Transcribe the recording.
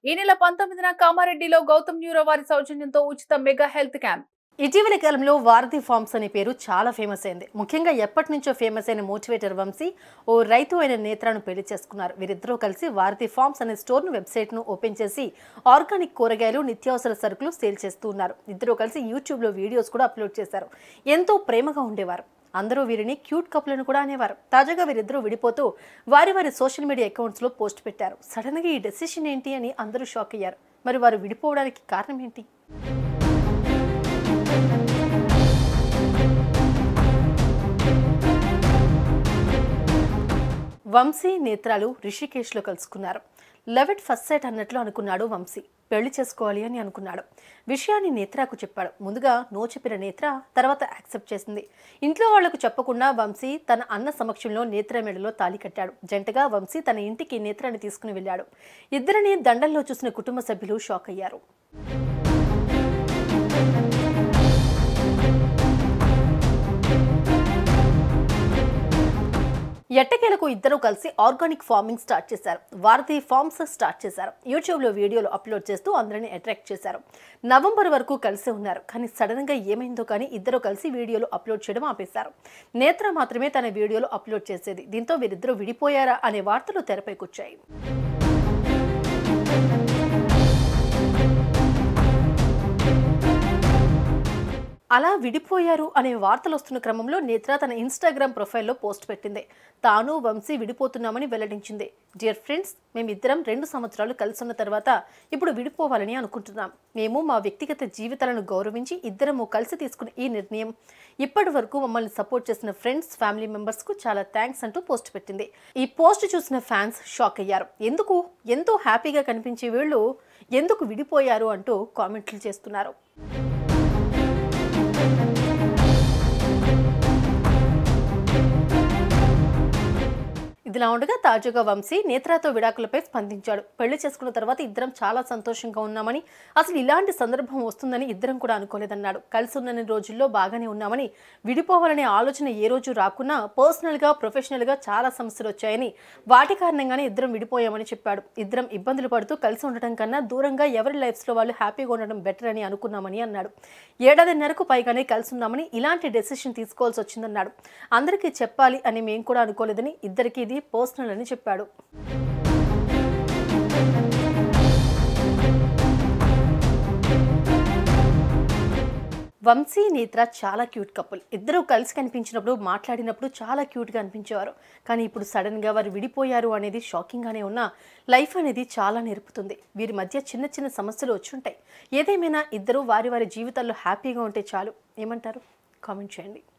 ఈ నెల పంతొమ్మిదిన కామారెడ్డిలో గౌతమ్ న్యూరో వారి సౌజన్యంతో ఉచిత మెగా హెల్త్ క్యాంప్ ఇటీవలి కాలంలో వారధి ఫార్మ్స్ అనే పేరు చాలా ఫేమస్ అయింది ముఖ్యంగా ఎప్పటి నుంచో ఫేమస్ అయిన మోటివేటర్ వంశీ ఓ రైతు అయిన నేత్రాను పెళ్లి చేసుకున్నారు వీరిద్దరూ కలిసి వారధి ఫార్మ్స్ అనే స్టోర్ను వెబ్సైట్ను ఓపెన్ చేసి ఆర్గానిక్ కూరగాయలు నిత్యావసర సరుకులు సేల్ చేస్తూ ఉన్నారు ఇద్దరూ కలిసి యూట్యూబ్లో వీడియోస్ కూడా అప్లోడ్ చేశారు ఎంతో ప్రేమగా ఉండేవారు అందరూ వీరిని క్యూట్ కప్పులను కూడా అనేవారు తాజాగా వీరిద్దరూ విడిపోతూ వారి వారి సోషల్ మీడియా అకౌంట్స్లో పోస్ట్ పెట్టారు సడన్గా ఈ డెసిషన్ ఏంటి అని అందరూ షాక్ అయ్యారు మరి వారు విడిపోవడానికి కారణం ఏంటి వంశీ నేత్రాలు రిషికేష్లో కలుసుకున్నారు లెవెట్ ఫస్ట్ సైట్ అన్నట్లు అనుకున్నాడు వంశీ పెళ్లి చేసుకోవాలి అని అనుకున్నాడు విషయాన్ని నేత్రాకు చెప్పాడు ముందుగా నో చెప్పిన నేత్ర తర్వాత యాక్సెప్ట్ చేసింది ఇంట్లో వాళ్లకు చెప్పకుండా వంశీ తన అన్న సమక్షంలో నేత్ర మెడలో తాళి కట్టాడు జంటగా వంశీ తన ఇంటికి నేత్రాన్ని తీసుకుని వెళ్ళాడు ఇద్దరిని దండల్లో చూసిన కుటుంబ సభ్యులు షాక్ అయ్యారు ఎట్టకేలకు ఇద్దరు కలిసి ఆర్గానిక్ ఫార్మింగ్ స్టార్ట్ చేశారు వారధి ఫార్మ్స్ స్టార్ట్ చేశారు యూట్యూబ్లో వీడియోలు అప్లోడ్ చేస్తూ అందరిని అట్రాక్ట్ చేశారు నవంబర్ వరకు కలిసి ఉన్నారు కానీ సడన్ గా ఏమైందో కానీ ఇద్దరు కలిసి వీడియోలు అప్లోడ్ చేయడం ఆపేశారు నేత్ర మాత్రమే తన వీడియోలు అప్లోడ్ చేసేది దీంతో వీరిద్దరూ విడిపోయారా అనే వార్తలు తెరపైకొచ్చాయి అలా విడిపోయారు అనే వార్తలు వస్తున్న క్రమంలో నేత్ర తన ఇన్స్టాగ్రామ్ ప్రొఫైల్లో పోస్ట్ పెట్టింది తాను వంశీ విడిపోతున్నామని వెల్లడించింది డియర్ ఫ్రెండ్స్ మేమిద్దరం రెండు సంవత్సరాలు కలిసి ఉన్న తర్వాత ఇప్పుడు విడిపోవాలని అనుకుంటున్నాం మేము మా వ్యక్తిగత జీవితాలను గౌరవించి ఇద్దరము కలిసి తీసుకున్న ఈ నిర్ణయం ఇప్పటి వరకు మమ్మల్ని సపోర్ట్ చేసిన ఫ్రెండ్స్ ఫ్యామిలీ మెంబర్స్కు చాలా థ్యాంక్స్ అంటూ పోస్ట్ పెట్టింది ఈ పోస్ట్ చూసిన ఫ్యాన్స్ షాక్ అయ్యారు ఎందుకు ఎంతో హ్యాపీగా కనిపించే వీళ్ళు ఎందుకు విడిపోయారు అంటూ కామెంట్లు చేస్తున్నారు ఇదిలా ఉండగా తాజాగా వంశీ నేత్రాతో విడాకులపై స్పందించాడు పెళ్లి చేసుకున్న తర్వాత ఇద్దరం చాలా సంతోషంగా ఉన్నామని అసలు ఇలాంటి సందర్భం వస్తుందని ఇద్దరం కూడా అనుకోలేదన్నాడు కలిసి ఉన్న రోజుల్లో బాగానే ఉన్నామని విడిపోవాలనే ఆలోచన ఏ రోజు రాకున్నా పర్సనల్గా ప్రొఫెషనల్గా చాలా సమస్యలు వచ్చాయని వాటి కారణంగానే ఇద్దరం విడిపోయామని చెప్పాడు ఇద్దరం ఇబ్బందులు పడుతూ కలిసి ఉండటం కన్నా దూరంగా ఎవరి లైఫ్స్లో వాళ్ళు హ్యాపీగా ఉండడం బెటర్ అని అనుకున్నామని అన్నాడు ఏడాదిన్నరకు పైగానే కలిసి ఉన్నామని ఇలాంటి డెసిషన్ తీసుకోవాల్సి వచ్చిందన్నాడు అందరికీ చెప్పాలి అని మేము కూడా అనుకోలేదని ఇద్దరికి ఇది పర్సనల్ అని చెప్పాడు వంశీ నేత్ర చాలా క్యూట్ కపుల్ ఇద్దరూ కలిసి కనిపించినప్పుడు మాట్లాడినప్పుడు చాలా క్యూట్గా అనిపించేవారు కానీ ఇప్పుడు సడన్గా వారు విడిపోయారు అనేది షాకింగ్గానే ఉన్నా లైఫ్ అనేది చాలా నేర్పుతుంది వీరి మధ్య చిన్న చిన్న సమస్యలు వచ్చుంటాయి ఏదేమైనా ఇద్దరూ వారి వారి జీవితాల్లో హ్యాపీగా ఉంటే చాలు ఏమంటారు కామెంట్ చేయండి